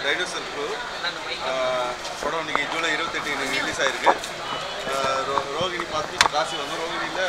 dinosaur bro படம் இன்னைக்கு ஜூலை இருபத்தெட்டு இன்னைக்கு ரிலீஸ் ஆயிருக்கு ஆஹ் ரோ- ரோகிணி பார்த்து காசி வந்து ரோகிணியில்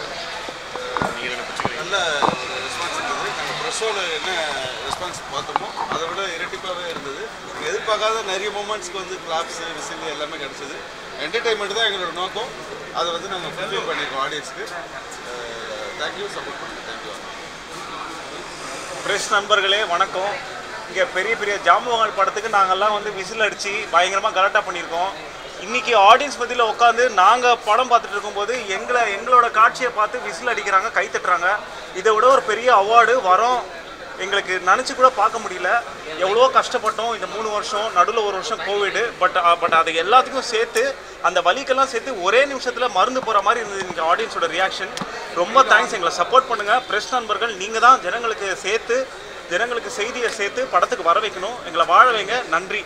நல்ல ஒரு ரெஸ்பான்ஸ் இருந்தது நாங்கள் ப்ரெஷோவில் என்ன ரெஸ்பான்ஸ் பார்த்தோமோ அதை விட இரட்டிப்பாகவே இருந்தது நாங்கள் எதிர்பார்க்காத நிறைய மூமெண்ட்ஸ்க்கு வந்து கிளாப்ஸு விசில் எல்லாமே கிடச்சிது என்டர்டைன்மெண்ட் தான் எங்களோட நோக்கம் அதை வந்து நாங்கள் ஃபுல்ஃபில் பண்ணியிருக்கோம் ஆடியன்ஸ்க்கு தேங்க்யூ சப்போர்ட் பண்ணுங்கள் தேங்க்யூ பிரஸ் நண்பர்களே வணக்கம் இங்கே பெரிய பெரிய ஜாம்பவான் படத்துக்கு நாங்கள்லாம் வந்து விசில் அடித்து பயங்கரமாக கலாட்டா பண்ணியிருக்கோம் இன்னைக்கு ஆடியன்ஸ் மத்தியில் உட்காந்து நாங்கள் படம் பார்த்துட்டு இருக்கும்போது எங்களை எங்களோட காட்சியை பார்த்து விசில் அடிக்கிறாங்க கை தட்டுறாங்க இதை விட ஒரு பெரிய அவார்டு வரோம் எங்களுக்கு நினச்சி கூட பார்க்க முடியல எவ்வளோ கஷ்டப்பட்டோம் இந்த மூணு வருஷம் நடுவில் ஒரு வருஷம் கோவிடு பட் பட் அது எல்லாத்துக்கும் சேர்த்து அந்த வலிக்கெல்லாம் சேர்த்து ஒரே நிமிஷத்தில் மருந்து போகிற மாதிரி இருந்தது இன்னைக்கு ஆடியன்ஸோட ரியாக்ஷன் ரொம்ப தேங்க்ஸ் எங்களை சப்போர்ட் பண்ணுங்கள் ப்ரெஸ் நண்பர்கள் நீங்கள் தான் ஜனங்களுக்கு சேர்த்து ஜனங்களுக்கு செய்தியை சேர்த்து படத்துக்கு வர வைக்கணும் எங்களை வாழ வைங்க நன்றி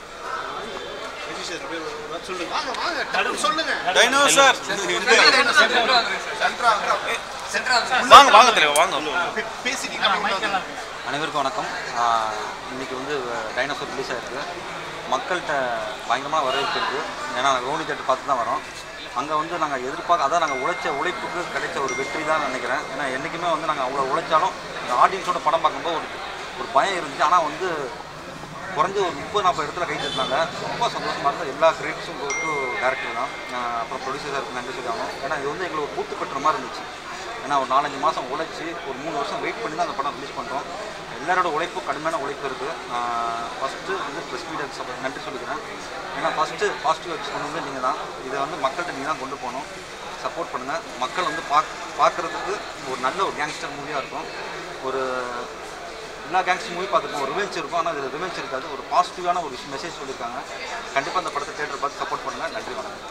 டைனோசர் வாங்க வாங்க தெரியும் வாங்க அனைவருக்கும் வணக்கம் ஆஹ் இன்னைக்கு வந்து டைனோசர் ரிலீஸ் ஆயிருக்கு மக்கள்கிட்ட பயங்கரமாக வரவேற்பு இருக்குது ஏன்னா ரோனி தேட்டர் பார்த்து தான் வரோம் அங்கே வந்து நாங்கள் எதிர்பார்க்க அதான் நாங்கள் உழைச்ச உழைப்புக்கு கிடைச்ச ஒரு வெற்றி தான் நினைக்கிறேன் ஏன்னா என்றைக்குமே வந்து நாங்கள் அவ்வளோ உழைச்சாலும் இந்த ஆடியன்ஸோட படம் பார்க்கும்போது ஒரு ஒரு பயம் இருந்துச்சு ஆனால் வந்து குறைஞ்ச ஒரு முப்பது நாற்பது இடத்துல கை தட்டினாங்க ரொம்ப சந்தோஷமாக இருந்தது எல்லா கிரெடிட்ஸும் போட்டு டேரக்டர் தான் ஆஹ் அப்புறம் ப்ரொடியூசருக்கு நன்றி சொல்லணும் ஏன்னா இது வந்து எங்களுக்கு ஒரு பூத்து கட்டுற மாதிரி இருந்துச்சு ஏன்னா ஒரு நாலஞ்சு மாதம் உழைச்சி ஒரு மூணு வருஷம் வெயிட் பண்ணி தான் அந்த படம் ரிலீஸ் பண்ணுறோம் எல்லாரோட உழைப்பும் கடுமையான உழைப்பு இருக்குது ஃபஸ்ட்டு வந்து ப்ரெஸ் மீடியாவுக்கு நன்றி சொல்லிக்கிறேன் ஏன்னா ஃபஸ்ட்டு பாசிட்டிவ் வச்சு கொண்டு வந்து நீங்கள் தான் இதை வந்து மக்கள்கிட்ட நீங்கள் தான் கொண்டு போகணும் சப்போர்ட் பண்ணுங்கள் மக்கள் வந்து பாக் பார்க்குறதுக்கு ஒரு நல்ல ஒரு கேங்ஸ்டர் மூவியாக இருக்கும் ஒரு எல்லா கேங்ஸ்டர் மூவி பார்த்துருக்கோம் ஒரு ரிவெஞ்ச் இருக்கும் ஆனால் இதில் ரிவெஞ்ச் இருக்காது ஒரு பாசிட்டிவான ஒரு மெசேஜ் சொல்லியிருக்காங்க கண்டிப்பாக அந்த படத்தை தேட்டர் பார்த்து சப்போர்ட் பண்ணுங்கள் நன்றி வணக்கம்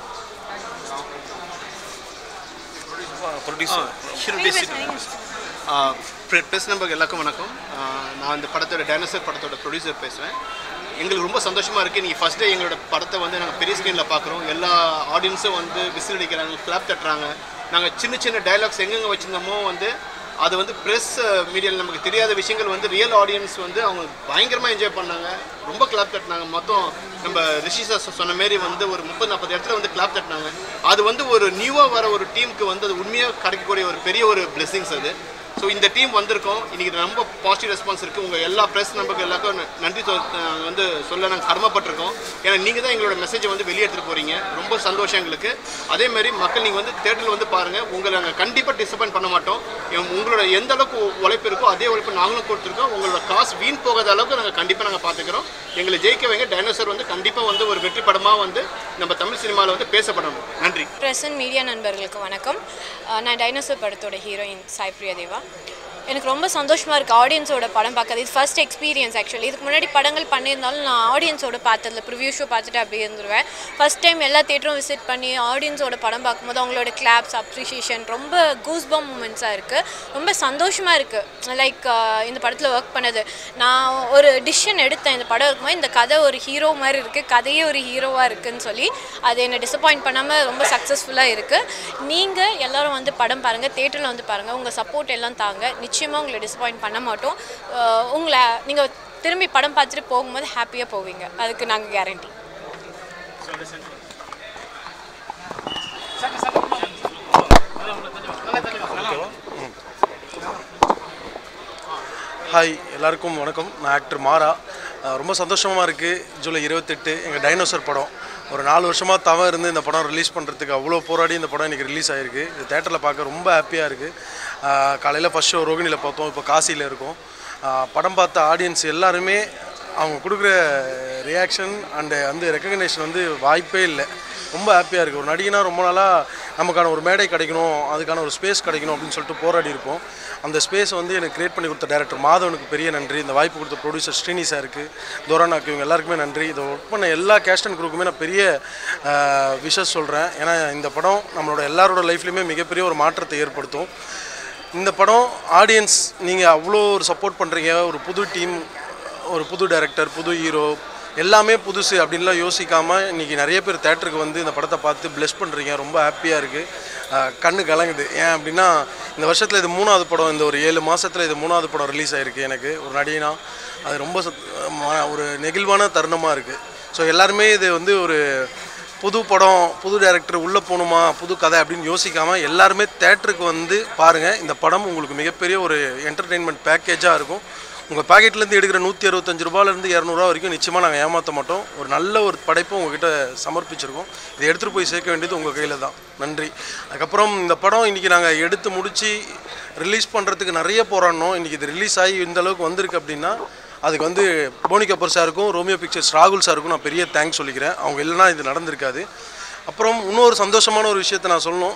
ப்ரெஸ் நம்பருக்கு எல்லாருக்கும் வணக்கம் ஆஹ் நான் இந்த படத்தோட டைனோசர் படத்தோட ப்ரொடியூசர் பேசுகிறேன் எங்களுக்கு ரொம்ப சந்தோஷமாக இருக்குது நீங்கள் ஃபஸ்ட் டே எங்களோட படத்தை வந்து நாங்கள் பெரிய ஸ்க்ரீனில் பார்க்குறோம் எல்லா ஆடியன்ஸும் வந்து விசில் அடிக்கிறாங்க கிளாப் தட்டுறாங்க நாங்கள் சின்ன சின்ன டைலாக்ஸ் எங்கெங்கே வச்சுருந்தோமோ வந்து அது வந்து ப்ரெஸ் மீடியாவில் நமக்கு தெரியாத விஷயங்கள் வந்து ரியல் ஆடியன்ஸ் வந்து அவங்க பயங்கரமாக என்ஜாய் பண்ணாங்க ரொம்ப கிளாப் தட்டினாங்க மொத்தம் நம்ம ரிஷி சார் சொன்ன மாரி வந்து ஒரு முப்பது நாற்பது இடத்துல வந்து கிளாப் தட்டினாங்க அது வந்து ஒரு நியூவாக வர ஒரு டீமுக்கு வந்து அது உண்மையாக கிடைக்கக்கூடிய ஒரு பெரிய ஒரு பிளெஸிங்ஸ் அது ஸோ இந்த டீம் வந்திருக்கோம் இன்னைக்கு ரொம்ப பாசிட்டிவ் ரெஸ்பான்ஸ் இருக்குது உங்கள் எல்லா ப்ரெஸ் நம்பருக்கு எல்லாருக்கும் ந- நன்றி சொல் நாங்கள் வந்து சொல்ல நாங்கள் கடமைப்பட்டிருக்கோம் ஏன்னா நீங்கள் தான் எங்களோட மெசேஜை வந்து வெளியெடுத்துட்டு போகிறீங்க ரொம்ப சந்தோஷம் எங்களுக்கு அதே மாதிரி மக்கள் நீங்கள் வந்து தேட்டரில் வந்து பாருங்கள் உங்களை நாங்கள் கண்டிப்பாக டிசப்பாயின்ட் பண்ண மாட்டோம் எம் உங்களோட எந்த அளவுக்கு உ- உழைப்பு இருக்கோ அதே உழைப்பு நாங்களும் கொடுத்துருக்கோம் உங்களோட காசு வீண் போகாத அளவுக்கு நாங்கள் கண்டிப்பாக நாங்கள் பார்த்துக்கிறோம் எங்களை ஜெயிக்க வைங்க டைனோசர் வந்து கண்டிப்பாக வந்து ஒரு வெற்றி படமாக வந்து நம்ம தமிழ் சினிமாவில் வந்து பேசப்படணும் நன்றி ப்ரெஸ் அண்ட் மீடியா நண்பர்களுக்கு வணக்கம் அஹ் நான் டைனோசர் படத்தோட ஹீரோயின் சாய் பிரியா தேவா எனக்கு ரொம்ப சந்தோஷமாக இருக்குது ஆடியன்ஸோட படம் பார்க்கறது இது ஃபர்ஸ்ட் எக்ஸ்பீரியன்ஸ் ஆக்சுவலி இதுக்கு முன்னாடி படங்கள் பண்ணியிருந்தாலும் நான் ஆடியன்ஸோட பார்த்ததில்ல ப்ரிவ்யூ ஷோ பார்த்துட்டு அப்படியே இருந்துருவேன் ஃபர்ஸ்ட் டைம் எல்லா தேட்டரும் விசிட் பண்ணி ஆடியன்ஸோட படம் பார்க்கும்போது அவங்களோட கிளாப்ஸ் அப்ரிஷியேஷன் ரொம்ப கூஸ்பம் மூமெண்ட்ஸாக இருக்குது ரொம்ப சந்தோஷமாக இருக்குது லைக் இந்த படத்தில் ஒர்க் பண்ணது நான் ஒரு டிசிஷன் எடுத்தேன் இந்த படம் இருக்கும்போது இந்த கதை ஒரு ஹீரோ மாதிரி இருக்குது கதையே ஒரு ஹீரோவாக இருக்குன்னு சொல்லி அது என்னை டிசப்பாயிண்ட் பண்ணாமல் ரொம்ப சக்ஸஸ்ஃபுல்லாக இருக்குது நீங்கள் எல்லாரும் வந்து படம் பாருங்கள் தேட்டரில் வந்து பாருங்கள் உங்கள் சப்போர்ட் எல்லாம் தாங்க நிச்சயமாக உங்களை டிசப்பாயிண்ட் பண்ண மாட்டோம் அஹ் உங்களை நீங்கள் திரும்பி படம் பார்த்துட்டு போகும்போது ஹாப்பியாக போவீங்க அதுக்கு நாங்கள் கேரண்டி ஹாய் எல்லாருக்கும் வணக்கம் நான் ஆக்டர் மாறா அஹ் ரொம்ப சந்தோஷமாக இருக்குது ஜூலை இருபத்தெட்டு எங்கள் டைனோசர் படம் ஒரு நாலு வருஷமாக தவம் இருந்து இந்த படம் ரிலீஸ் பண்ணுறதுக்கு அவ்வளோ போராடி இந்த படம் இன்றைக்கி ரிலீஸ் ஆகிருக்கு இது தேட்டரில் பார்க்க ரொம்ப ஹாப்பியாக இருக்குது காலையில் ஃபஸ்ட் ஷோ ரோகிணியில் பார்த்தோம் இப்போ காசியில் இருக்கோம் அஹ் படம் பார்த்த ஆடியன்ஸ் எல்லாருமே அவங்க கொடுக்குற ரியாக்ஷன் அண்டு வந்து ரெக்கக்னேஷன் வந்து வாய்ப்பே இல்லை ரொம்ப ஹாப்பியாக இருக்குது ஒரு நடிகனா ரொம்ப நாளாக நமக்கான ஒரு மேடை கிடைக்கணும் அதுக்கான ஒரு ஸ்பேஸ் கிடைக்கணும் அப்படின்னு சொல்லிட்டு போராடி இருப்போம் அந்த ஸ்பேஸ் வந்து எனக்கு கிரியேட் பண்ணி கொடுத்த டேரக்டர் மாதவனுக்கு பெரிய நன்றி இந்த வாய்ப்பு கொடுத்த ப்ரொடியூசர் ஸ்ரீனி சாருக்கு தோரானாக்கு இவங்க எல்லாருக்குமே நன்றி இதை ஒர்க் பண்ண எல்லா கேஸ்ட் அண்ட் குரூப்புமே நான் பெரிய விஷஸ் சொல்கிறேன் ஏன்னா இந்த படம் நம்மளோட எல்லாரோட லைஃப்லையுமே மிகப்பெரிய ஒரு மாற்றத்தை ஏற்படுத்தும் இந்த படம் ஆடியன்ஸ் நீங்கள் அவ்வளோ ஒரு சப்போர்ட் பண்ணுறீங்க ஒரு புது டீம் ஒரு புது டைரக்டர் புது ஹீரோ எல்லாமே புதுசு அப்படின்லாம் யோசிக்காமல் இன்றைக்கி நிறைய பேர் தேட்டருக்கு வந்து இந்த படத்தை பார்த்து ப்ளெஸ் பண்ணுறீங்க ரொம்ப ஹாப்பியாக இருக்குது கண்ணு கலங்குது ஏன் அப்படின்னா இந்த வருஷத்தில் இது மூணாவது படம் இந்த ஒரு ஏழு மாதத்தில் இது மூணாவது படம் ரிலீஸ் ஆகிருக்கு எனக்கு ஒரு நடிகனா அது ரொம்ப சத்- ம- ஒரு நெகிழ்வான தருணமாக இருக்குது ஸோ எல்லாருமே இது வந்து ஒரு புது படம் புது டைரக்டர் உள்ளே போகணுமா புது கதை அப்படின்னு யோசிக்காமல் எல்லாருமே தேட்டருக்கு வந்து பாருங்கள் இந்த படம் உங்களுக்கு மிகப்பெரிய ஒரு என்டர்டெயின்மெண்ட் பேக்கேஜாக இருக்கும் உங்கள் பாக்கெட்லேருந்து எடுக்கிற நூற்றி அறுபத்தஞ்சு ரூபாயிலேருந்து இரநூறுவா வரைக்கும் நிச்சயமாக நாங்கள் ஏமாற்ற மாட்டோம் ஒரு நல்ல ஒரு படைப்பை உங்ககிட்ட சமர்ப்பிச்சிருக்கோம் இதை எடுத்துகிட்டு போய் சேர்க்க வேண்டியது உங்கள் கையில் தான் நன்றி அதுக்கப்புறம் இந்த படம் இன்றைக்கி நாங்கள் எடுத்து முடித்து ரிலீஸ் பண்ணுறதுக்கு நிறைய போராடினோம் இன்றைக்கி இது ரிலீஸ் ஆகி இந்த அளவுக்கு வந்திருக்கு அப்படின்னா அதுக்கு வந்து போனி கபூர் சாருக்கும் ரோமியோ பிக்சர்ஸ் ராகுல் சாருக்கும் நான் பெரிய தேங்க்ஸ் சொல்லிக்கிறேன் அவங்க இல்லைனா இது நடந்திருக்காது அப்புறம் இன்னொரு சந்தோஷமான ஒரு விஷயத்தை நான் சொல்லணும்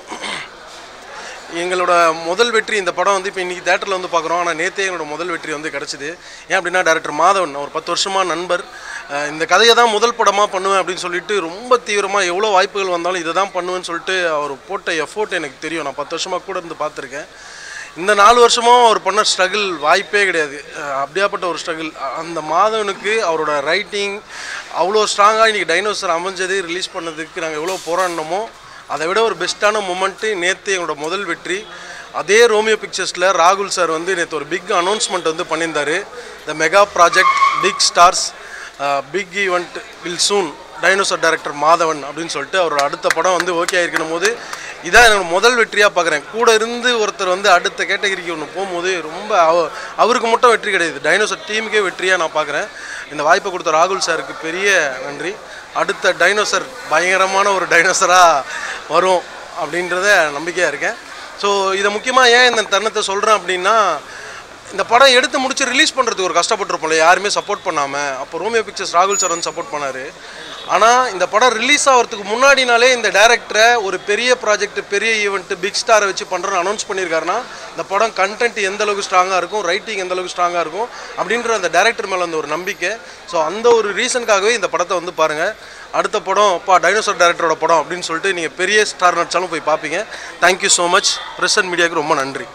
எங்களோட முதல் வெற்றி இந்த படம் வந்து இப்போ இன்றைக்கி தேட்டரில் வந்து பார்க்குறோம் ஆனால் நேற்றே எங்களோட முதல் வெற்றி வந்து கிடச்சிது ஏன் அப்படின்னா டேரக்டர் மாதவன் ஒரு பத்து வருஷமாக நண்பர் அஹ் இந்த கதையை தான் முதல் படமாக பண்ணுவேன் அப்படின்னு சொல்லிட்டு ரொம்ப தீவிரமாக எவ்வளோ வாய்ப்புகள் வந்தாலும் இதை தான் பண்ணுவேன்னு சொல்லிட்டு அவர் போட்ட எஃபோர்ட் எனக்கு தெரியும் நான் பத்து வருஷமாக கூட இருந்து பார்த்துருக்கேன் இந்த நாலு வருஷமும் அவர் பண்ண ஸ்ட்ரகிள் வாய்ப்பே கிடையாது அஹ் அப்படியாப்பட்ட ஒரு ஸ்ட்ரகிள் அந்த மாதவனுக்கு அவரோட ரைட்டிங் அவ்வளோ ஸ்ட்ராங்காக இன்றைக்கி டைனோசர் அமைஞ்சது ரிலீஸ் பண்ணதுக்கு நாங்கள் எவ்வளோ போராடினோமோ அதை விட ஒரு பெஸ்ட்டான மூமெண்ட்டு நேற்று எங்களோட முதல் வெற்றி அதே ரோமியோ பிக்சர்ஸில் ராகுல் சார் வந்து நேற்று ஒரு பிக் அனௌன்ஸ்மெண்ட் வந்து பண்ணியிருந்தாரு the mega project big stars big event will soon dinosaur director Madhavan அப்படின்னு சொல்லிட்டு அவரோட அடுத்த படம் வந்து ஓகே ஆயிருக்கணும் போது இதான் என்னோட முதல் வெற்றியாக பார்க்குறேன் கூட இருந்து ஒருத்தர் வந்து அடுத்த கேட்டகரிக்கு ஒன்று போகும்போது ரொம்ப அவ அவருக்கு மட்டும் வெற்றி கிடையாது டைனோசர் டீமுக்கே வெற்றியாக நான் பார்க்குறேன் இந்த வாய்ப்பை கொடுத்த ராகுல் சாருக்கு பெரிய நன்றி அடுத்த டைனோசர் பயங்கரமான ஒரு டைனோசராக வரும் அப்படின்றத நம்பிக்கையாக இருக்கேன் ஸோ இதை முக்கியமாக ஏன் இந்த தருணத்தை சொல்கிறேன் அப்படின்னா இந்த படம் எடுத்து முடிச்சு ரிலீஸ் பண்ணுறதுக்கு ஒரு கஷ்டப்பட்டிருப்போம்ல யாருமே சப்போர்ட் பண்ணாமல் அப்போ ரோமியோ பிக்சர்ஸ் ராகுல் சார் வந்து சப்போர்ட் பண்ணார் ஆனால் இந்த படம் ரிலீஸ் ஆகிறதுக்கு முன்னாடினாலே இந்த டேரக்டரை ஒரு பெரிய ப்ராஜெக்ட் பெரிய ஈவெண்ட் பிக் ஸ்டாரை வச்சு பண்ணுறோன்னு அனௌன்ஸ் பண்ணியிருக்காருன்னா இந்த படம் கண்டென்ட் எந்த அளவுக்கு ஸ்ட்ராங்காக இருக்கும் ரைட்டிங் எந்த அளவுக்கு ஸ்ட்ராங்காக இருக்கும் அப்படின்ற அந்த டேரக்டர் மேலே அந்த ஒரு நம்பிக்கை ஸோ அந்த ஒரு ரீசனுக்காகவே இந்த படத்தை வந்து பாருங்கள் அடுத்த படம் அப்பா டைனோசர் டேரக்டரோட படம் அப்படின்னு சொல்லிட்டு நீங்கள் பெரிய ஸ்டார் நடிச்சாலும் போய் பார்ப்பீங்க தேங்க்யூ ஸோ மச் பிரசன்ட் மீடியாவுக்கு ரொம்ப நன்றி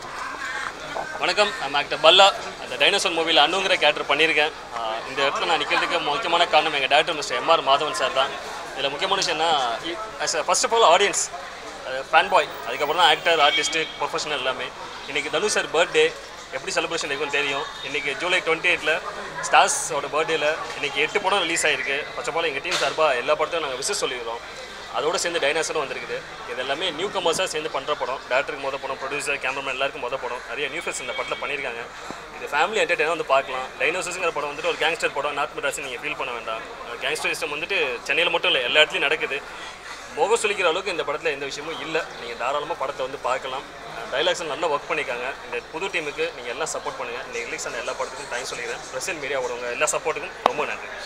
வணக்கம் நான் ஆக்டர் பல்லா அந்த டைனோசர் மூவியில் அண்ணுங்கிற கேரக்டர் பண்ணியிருக்கேன் ஆஹ் இந்த இடத்துல நான் நிற்கிறதுக்கு முக்கியமான காரணம் எங்கள் director mister MR Madhavan sir தான் இதில் முக்கியமான விஷயம் என்ன as first of all audience fan boy அதுக்கப்புறம் தான் ஆக்டர் ஆர்டிஸ்ட்டு ப்ரொஃபஷனல் எல்லாமே இன்றைக்கி தனுஷ் சார் பர்த்டே எப்படி செலிப்ரேஷன் இருக்குன்னு தெரியும் இன்றைக்கி ஜூலை டுவெண்ட்டி எயிட்டில் ஸ்டார்ஸோட பர்த்டேல இன்றைக்கி எட்டு படம் ரிலீஸ் ஆயிருக்கு ஃபர்ஸ்ட் ஆஃப் ஆல் எங்கள் டீம் சார்பாக எல்லா படத்தையும் நாங்கள் விசிட் சொல்லிடுறோம் அதோட சேர்ந்து டைனாசரும் வந்திருக்குது இது எல்லாமே நியூ கமர்ஸாக சேர்ந்து பண்ணுற படம் டேரக்டருக்கு மொதல் படம் ப்ரொடியூசர் கேமராமேன் எல்லாருக்கும் மொதல் படம் நிறைய நியூ ஃபேஸ் இந்த படத்தில் பண்ணியிருக்காங்க இது ஃபேமிலி என்டர்டைனாக வந்து பார்க்கலாம் டைனோசர்ஸுங்கிற படம் வந்துட்டு ஒரு கேங்ஸ்டர் படம் நார்த் மெட்ராஸ் நீங்கள் ஃபீல் பண்ண வேண்டாம் கேங்ஸ்டர் சிஸ்டம் வந்துட்டு சென்னையில் மட்டும் இல்லை எல்லா இடத்துலையும் நடக்குது முகம் சொல்லிக்கிற அளவுக்கு இந்த படத்தில் எந்த விஷயமும் இல்லை நீங்கள் தாராளமாக படத்தை வந்து பார்க்கலாம் டைலாக்ஸ் நல்லா ஒர்க் பண்ணியிருக்காங்க இந்த புது டீமுக்கு நீங்கள் எல்லாம் சப்போர்ட் பண்ணுங்கள் இந்த ரிலீக்ஸ் ஆன எல்லா படத்துக்கும் தேங்க்ஸ் சொல்லிக்கிறேன் பிரசன்ட் மீடியாவோட உங்கள் எல்லா சப்போர்ட்டுக்கும் ரொம்ப நன்றி